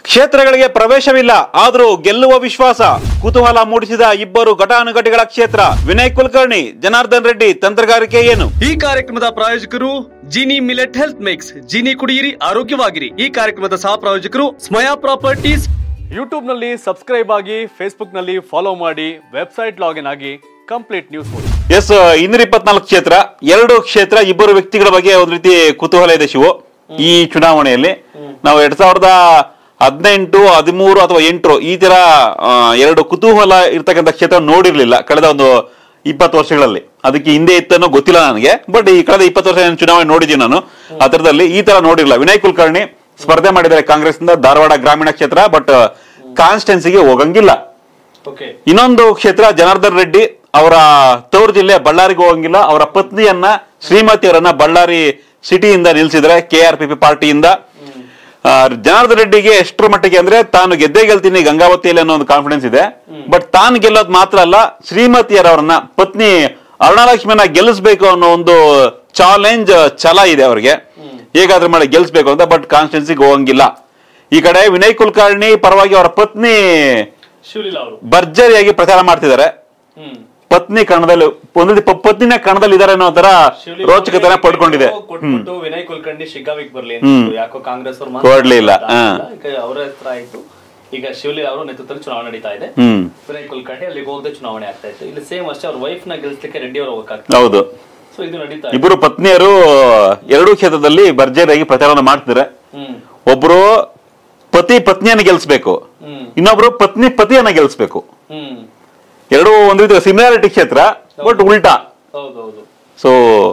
ಕ್ಷೇತ್ರಗಳಿಗೆ ಪ್ರವೇಶವಿಲ್ಲ ಆದರೂ ಗೆಲ್ಲುವ ವಿಶ್ವಾಸ ಕುತೂಹಲ ಮೂಡಿಸಿದ ಇಬ್ಬರು ಘಟಾನುಘಟಿಗಳ ಕ್ಷೇತ್ರ ವಿನಯ್ ಕುಲಕರ್ಣಿ ಜನಾರ್ದನ್ ರೆಡ್ಡಿ ತಂತ್ರಗಾರಿಕೆ ಏನು ಈ ಕಾರ್ಯಕ್ರಮದ ಪ್ರಾಯೋಜಕರು Jini millet health mix Jini ಕುಡಿಯಿರಿ ಆರೋಗ್ಯವಾಗಿರಿ ಈ ಕಾರ್ಯಕ್ರಮದ ಸಹ ಪ್ರಾಯೋಜಕರು ಸ್ಮಯಾ ಪ್ರಾಪರ್ಟೀಸ್ ಯೂಟ್ಯೂಬ್ ನಲ್ಲಿ ಸಬ್ಸ್ಕ್ರೈಬ್ ಆಗಿ ಫೇಸ್ಬುಕ್ ನಲ್ಲಿ ಫಾಲೋ ಮಾಡಿ ವೆಬ್ಸೈಟ್ ಲಾಗಿನ್ ಆಗಿ ಕಂಪ್ಲೀಟ್ ನ್ಯೂಸ್ ಓದಿ ಎಸ್ ಇನ್ನೂರ ಇಪ್ಪತ್ನಾಲ್ಕು ಕ್ಷೇತ್ರ ಎರಡು ಕ್ಷೇತ್ರ ಇಬ್ಬರು ವ್ಯಕ್ತಿಗಳ ಬಗ್ಗೆ ಒಂದ್ ರೀತಿ ಕುತೂಹಲ ಇದೆ ಶಿವು ಈ ಚುನಾವಣೆಯಲ್ಲಿ ನಾವು ಎರಡ್ ಸಾವಿರದ ಹದಿನೆಂಟು ಹದಿಮೂರು ಅಥವಾ ಎಂಟು ಈ ತರ ಆ, ಎರಡು ಕುತೂಹಲ ಇರ್ತಕ್ಕಂಥ ಕ್ಷೇತ್ರ ನೋಡಿರ್ಲಿಲ್ಲ ಕಳೆದ ಒಂದು ಇಪ್ಪತ್ತು ವರ್ಷಗಳಲ್ಲಿ ಅದಕ್ಕೆ ಹಿಂದೆ ಇತ್ತನ್ನೋ ಗೊತ್ತಿಲ್ಲ ನನಗೆ ಬಟ್ ಈ ಕಳೆದ ಇಪ್ಪತ್ತು ವರ್ಷ ಏನ್ ಚುನಾವಣೆ ನೋಡಿದ್ದೀನಿ ನಾನು ಆ ಥರದಲ್ಲಿ ಈ ತರ ನೋಡಿರಲಿಲ್ಲ ವಿನಯ್ ಕುಲಕರ್ಣಿ ಸ್ಪರ್ಧೆ ಮಾಡಿದ್ದಾರೆ ಕಾಂಗ್ರೆಸ್ನಿಂದ ಧಾರವಾಡ ಗ್ರಾಮೀಣ ಕ್ಷೇತ್ರ ಬಟ್ ಕಾನ್ಸ್ಟೆನ್ಸಿಗೆ ಹೋಗಂಗಿಲ್ಲ ಓಕೆ ಇನ್ನೊಂದು ಕ್ಷೇತ್ರ ಜನಾರ್ದನ್ ರೆಡ್ಡಿ ಅವರ ತವರು ಜಿಲ್ಲೆ ಬಳ್ಳಾರಿಗೆ ಹೋಗಂಗಿಲ್ಲ ಅವರ ಪತ್ನಿಯನ್ನ ಶ್ರೀಮತಿಯವರನ್ನ ಬಳ್ಳಾರಿ ಸಿಟಿಯಿಂದ ನಿಲ್ಸಿದ್ರೆ ಕೆ ಆರ್ ಪಿ ಪಿ ಪಾರ್ಟಿಯಿಂದ ಆ, ಜನಾರ್ದನ್ ರೆಡ್ಡಿಗೆ ಎಷ್ಟರ ಮಟ್ಟಿಗೆ ಅಂದ್ರೆ ತಾನು ಗೆದ್ದೇ ಗೆಲ್ತೀನಿ ಗಂಗಾವತಿಯಲ್ಲಿ ಅನ್ನೋ ಒಂದು ಕಾನ್ಫಿಡೆನ್ಸ್ ಇದೆ ಬಟ್ ತಾನು ಗೆಲ್ಲೋದು ಮಾತ್ರ ಅಲ್ಲ ಶ್ರೀಮತಿಯರವರನ್ನ ಪತ್ನಿ ಅರುಣಾಲಕ್ಷ್ಮಿನ ಗೆಲ್ಲಿಸ್ಬೇಕು ಅನ್ನೋ ಒಂದು ಚಾಲೆಂಜ್ ಛಲ ಇದೆ ಅವರಿಗೆ ಹೇಗಾದ್ರೂ ಮಾಡಿ ಗೆಲ್ಲಿಸ್ಬೇಕು ಅಂತ ಬಟ್ ಕಾನ್ಸ್ಟಿಟ್ಯೂನ್ಸಿಗೆ ಹೋಗಂಗಿಲ್ಲ ಈ ಕಡೆ ವಿನಯ್ ಕುಲಕರ್ಣಿ ಪರವಾಗಿ ಅವರ ಪತ್ನಿ ಶಿವಲೀಲಾ ಅವರು ಭರ್ಜರಿಯಾಗಿ ಪ್ರಚಾರ ಮಾಡ್ತಿದ್ದಾರೆ ಹ್ಮ್ ಪತ್ನಿ ಕಣದಲ್ಲಿ ಒಂದು ರೀತಿ ಪ- ಪತ್ನಿನ ಕಣದಲ್ಲಿ ಇದಾರೆ ಅನ್ನೋ ತರ ಶಿವಲೀಲಾ ರೋಚಕತನ ಅವ್ರಿಗೆ ಪಡ್ಕೊಂಡಿದೆ ಕೊಟ್ಬಿಟ್ಟು ವಿನಯ್ ಕುಲಕರ್ಣಿ ಶಿಗ್ಗಾವಿಗೆ ಬರ್ಲಿ ಅಂತ ಹ್ಮ್. ಇತ್ತು. ಯಾಕೋ ಕಾಂಗ್ರೆಸ್ ಅವ್ರು ಕೊಡ್ಲಿಲ್ಲ, ಹಾ. ಈಗ ಅವರ ಹತ್ರ ಆಯ್ತು ಈಗ ಶಿವಲೀಲಾ ಅವರು ನೇತೃತ್ವದಲ್ಲಿ ಚುನಾವಣೆ ನಡೀತಾ ಇದೆ ಹ್ಮ್ ವಿನಯ್ ಕುಲಕರ್ಣಿ ಅಲ್ಲಿಗೆ ಹೋಗದೆ ಚುನಾವಣೆ ಆಗ್ತಾ ಇತ್ತು ಇಲ್ಲಿ ಸೇಮ್ ಅಷ್ಟೇ ಅವ್ರ ವೈಫ್ ನ ಗೆಲ್ಸ್ಲಿಕ್ಕೆ ರೆಡ್ಡಿ ಅವರು ಹೋಗಕ್ಕಾಗ್ತದೆ ಹೌದು ಸೊ ಇದು ನಡೀತಾ ಇದೆ ಇಬ್ಬರು ಪತ್ನಿಯರು ಎರಡೂ ಕ್ಷೇತ್ರದಲ್ಲಿ ಭರ್ಜರಿಯಾಗಿ ಪ್ರಚಾರವನ್ನು ಮಾಡ್ತಿದ್ದಾರೆ ಹ್ಮ್ ಒಬ್ರು ಪತಿ ಪತ್ನಿಯನ್ನ ಗೆಲ್ಸ್ಬೇಕು ಹ್ಮ್ ಇನ್ನೊಬ್ರು ಪತ್ನಿ ಪತಿಯನ್ನ ಗೆಲ್ಸ್ಬೇಕು ಹ್ಮ್ ಎರಡು ಒಂದು ರೀತಿ ಸಿಮಿಲಾರಿಟಿ ಕ್ಷೇತ್ರ ಬಟ್ ಉಲ್ಟಾ ಹೌದೌದು ಸೊ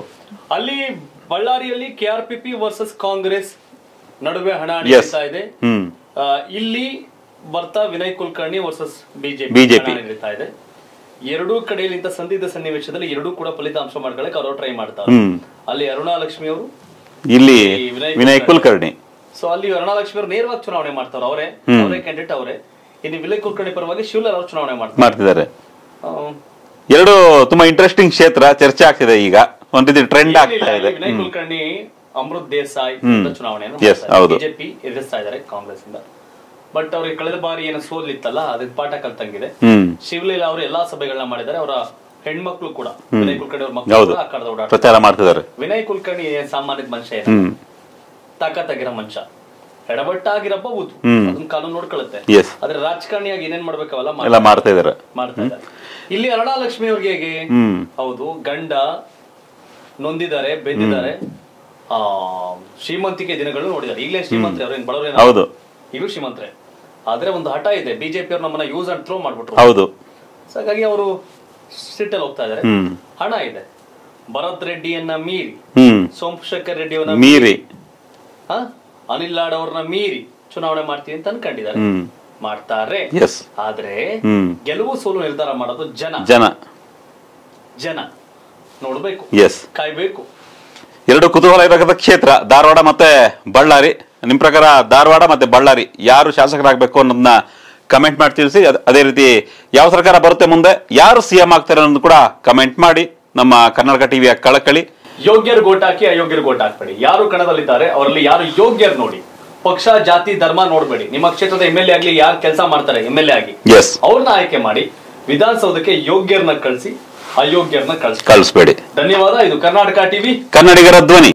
ಅಲ್ಲಿ ಬಳ್ಳಾರಿಯಲ್ಲಿ K R P P versus Congress ನಡುವೆ ಹಣ Yes. ನಡೀತಾ ಇದೆ ಹ್ಮ್ ಆ, ಇಲ್ಲಿ ಬರ್ತಾ Vinay Kulkarni versus BJP BJP. ನಡೀತಾ ಇದೆ ಎರಡೂ ಕಡೆಯಲ್ಲಿಂದ ಸಂದಿಗ್ಧ ಸನ್ನಿವೇಶದಲ್ಲಿ ಎರಡೂ ಕೂಡ ಫಲಿತಾಂಶ ಮಾಡ್ಕೊಳಕ್ಕೆ ಅವರು ಟ್ರೈ ಮಾಡ್ತಾರೆ ಹ್ಮ್ ಅಲ್ಲಿ ಅರುಣಾಲಕ್ಷ್ಮಿ ಅವರು ಇಲ್ಲಿ ಈ ವಿನಯ್ ವಿನಯ್ ಕುಲಕರ್ಣಿ ಸೊ ಅಲ್ಲಿ ಅರುಣಾಲಕ್ಷ್ಮಿ ಅವರು ನೇರವಾಗಿ ಚುನಾವಣೆ ಮಾಡ್ತಾರೆ ಅವರೇ ಅವರೇ ಕ್ಯಾಂಡಿಡೇಟ್ ಅವರೇ ಇಲ್ಲಿ ವಿನಯ್ ಕುಲಕರ್ಣಿ ಪರವಾಗಿ ಶಿವಲಾಲ್ ಅವರು ಚುನಾವಣೆ ಮಾಡ್ತಾರೆ ಮಾಡ್ತಿದ್ದಾರೆ ಆ, ಎರಡು ತುಂಬಾ ಇಂಟ್ರೆಸ್ಟಿಂಗ್ ಕ್ಷೇತ್ರ ಚರ್ಚೆ ಆಗ್ತಿದೆ ಈಗ ಒಂದ್ ರೀತಿ ಟ್ರೆಂಡ್ ಆಗ್ತಾ ಏನಿಲ್ಲ, ಇದೆ ಇಲ್ಲಿ ವಿನಯ್ ಕುಲಕರ್ಣಿ ಅಮೃತ್ ದೇಸಾಯಿ ಹ್ಮ್. ಚುನಾವಣೆಯನ್ನು Yes, ಹೌದು. ಬಿಜೆಪಿ ಎದುರಿಸ್ತಾ ಇದ್ದಾರೆ ಕಾಂಗ್ರೆಸ್ ಇಂದ ಬಟ್ ಅವ್ರಿಗೆ ಕಳೆದ ಬಾರಿ ಏನೋ ಸೋಲಿತ್ತಲ್ಲ ಅದಕ್ಕೆ ಪಾಠ ಕಲ್ತಂಗಿದೆ ಹ್ಮ್ ಶಿವಲೀಲಾ ಅವರು ಎಲ್ಲಾ ಸಭೆಗಳನ್ನ ಮಾಡಿದ್ದಾರೆ ಅವರ ಹೆಣ್ಮಕ್ಳು ಕೂಡ ವಿನಯ್ ಕುಲಕರ್ಣಿ ಅವ್ರ ಮಕ್ಕಳು ಹೌದು ಕೂಡ ಆ ಕಡೆದ ಓಡಾಡ್ತಾರೆ ಪ್ರಚಾರ ಮಾಡ್ತಿದ್ದಾರೆ ವಿನಯ್ ಕುಲಕರ್ಣಿ ಏನ್ ಸಾಮಾನ್ಯದ ಮನುಷ್ಯ ಏನ ಹ್ಮ್ ತಾಕತ್ತಾಗಿರೋ ಮನುಷ್ಯ ಎಡಬಟ್ಟಾಗಿರಬಹುದು ಹ್ಮ್. ಅದನ್ನ ಕಾನೂನು ನೋಡ್ಕೊಳ್ಳುತ್ತೆ ಎಸ್ ಆದ್ರೆ ರಾಜಕಾರಣಿಯಾಗಿ ಏನೇನ್ ಮಾಡ್ಬೇಕವಲ್ಲ ಮಾಡ್- ಎಲ್ಲ ಮಾಡ್ತಾ ಇದಾರೆ ಮಾಡ್ತಾ ಇದ್ದಾರೆ ಇಲ್ಲಿ ಅರುಣಾಲಕ್ಷ್ಮಿ ಅವ್ರಿಗೆ ಹೇಗೆ ಹ್ಮ್ ಹೌದು ಗಂಡ ನೊಂದಿದ್ದಾರೆ ಬೆಂದಿದ್ದಾರೆ ಆ ಶ್ರೀಮಂತಿಕೆ ದಿನಗಳು ನೋಡಿದ್ದಾರೆ ಈಗಲೇ ಶ್ರೀಮಂತ್ರಿ ಅವ್ರೇನ್ ಬಡವ್ರೇನ ಹೌದು ಈಗಲೂ ಶ್ರೀಮಂತ್ರೆ ಆದ್ರೆ ಒಂದು ಹಠ ಇದೆ ಬಿಜೆಪಿ ಅವ್ರು ನಮ್ಮನ್ನ ಯೂಸ್ ಅಂಡ್ ಥ್ರೋ ಮಾಡ್ಬಿಟ್ರು ಹೌದು So ಹಾಗಾಗಿ ಅವರು ಸಿಟ್ಟಲ್ಲಿ ಹೋಗ್ತಾ ಇದ್ದಾರೆ ಹ್ಮ್ ಹಣ ಇದೆ ಭರತ್ ರೆಡ್ಡಿಯನ್ನ ಮೀರಿ ಹ್ಮ್ ಸೋಮಶೇಖರ್ ರೆಡ್ಡಿ ಅವರನ್ನ ಮೀರಿ ಹ? ಅನಿಲ್ ಲಾಡ್ ಅವ್ರನ್ನ ಮೀರಿ ಚುನಾವಣೆ ಮಾಡ್ತೀವಿ ಅಂತ ಅನ್ಕೊಂಡಿದ್ದಾರೆ ಹ್ಮ್ ಮಾಡ್ತಾರೆ ಎಸ್ ಆದ್ರೆ ಹ್ಮ್ ಗೆಲುವು ಸೋಲು ನಿರ್ಧಾರ ಮಾಡೋದು ಜನ ಜನ ಜನ ನೋಡ್ಬೇಕು ಎಸ್ ಕಾಯ್ಬೇಕು ಎರಡು ಕುತೂಹಲ ಇರತಕ್ಕಂಥ ಕ್ಷೇತ್ರ ಧಾರವಾಡ ಮತ್ತೆ ಬಳ್ಳಾರಿ ನಿಮ್ ಪ್ರಕಾರ ಧಾರವಾಡ ಮತ್ತೆ ಬಳ್ಳಾರಿ ಯಾರು ಶಾಸಕರಾಗಬೇಕು ಅನ್ನೋದನ್ನ ಕಮೆಂಟ್ ಮಾಡಿ ತಿಳಿಸಿ ಅದ್- ಅದೇ ರೀತಿ ಯಾವ ಸರ್ಕಾರ ಬರುತ್ತೆ ಮುಂದೆ ಯಾರು ಸಿಎಂ ಆಗ್ತಾರೆ ಅನ್ನೋದು ಕೂಡ ಕಮೆಂಟ್ ಮಾಡಿ ನಮ್ಮ ಕರ್ನಾಟಕ ಟಿವಿಯ ಕಳಕಳಿ ಯೋಗ್ಯರು ಗೋಟ್ ಹಾಕಿ ಅಯೋಗ್ಯರು ಗೋಟ್ ಹಾಕ್ಬೇಡಿ ಯಾರು ಕಣದಲ್ಲಿದ್ದಾರೆ ಅವರಲ್ಲಿ ಯಾರು ಯೋಗ್ಯರು ನೋಡಿ ಪಕ್ಷ ಜಾತಿ ಧರ್ಮ ನೋಡ್ಬೇಡಿ ನಿಮ್ಮ ಕ್ಷೇತ್ರದ ಎಂ ಎಲ್ ಎ ಆಗ್ಲಿ ಯಾರು ಕೆಲಸ ಮಾಡ್ತಾರೆ ಎಂ ಎಲ್ ಎ ಆಗಿ ಎಸ್ ಅವ್ರನ್ನ ಆಯ್ಕೆ ಮಾಡಿ ವಿಧಾನಸೌಧಕ್ಕೆ ಯೋಗ್ಯರನ್ನ ಕಳಿಸಿ ಅಯೋಗ್ಯರನ್ನ ಕಳಿಸಿ ಕಳಿಸ್ಬೇಡಿ ಧನ್ಯವಾದ ಇದು ಕರ್ನಾಟಕ ಟಿವಿ ಕನ್ನಡಿಗರ ಧ್ವನಿ